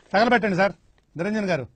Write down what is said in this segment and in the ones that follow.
తగలబెట్టండి sir Niranjan గారు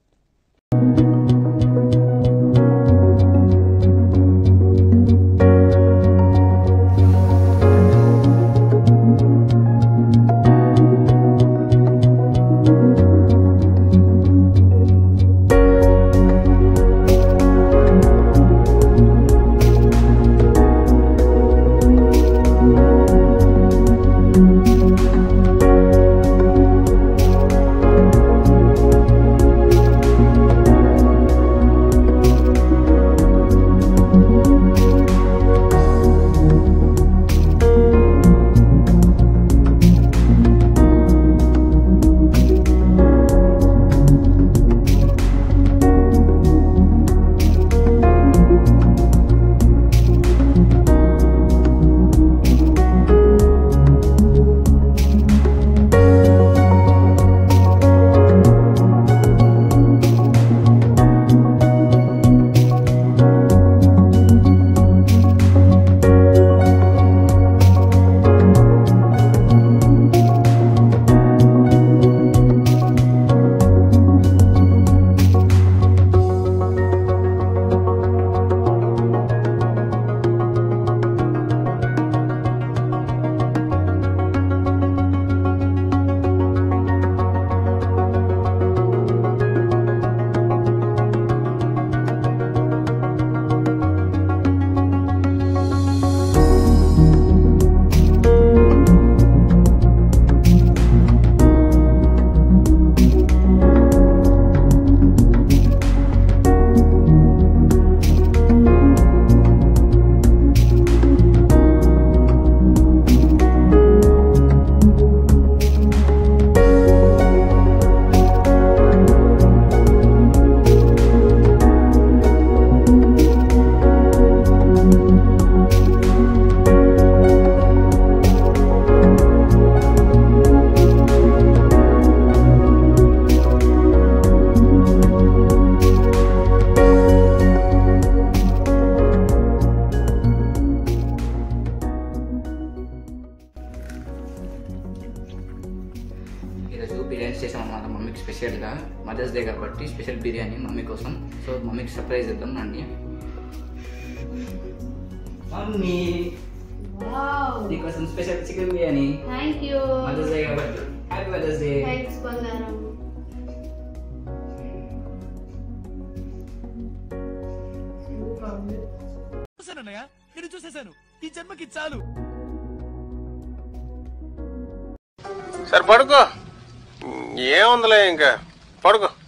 ఈరోజు బిర్యానీ చేసాం అన్నమాట మమ్మీకి స్పెషల్గా మదర్స్ డే కాబట్టి స్పెషల్ బిర్యానీ మమ్మీ కోసం సో మమ్మీకి సర్ప్రైజ్ ఇద్దాం రండి మమ్మీ వావ్ నీకోసం special chicken biryani thank you mother's day కాబట్టి హ్యాపీ మదర్స్ డే థ్యాంక్స్ బంగారం చూశానన్నయ్య నేను చూసేశాను ఈ జన్మకి చాలు సరే పడుకో ఏముందిలే ఇంకా పడుకో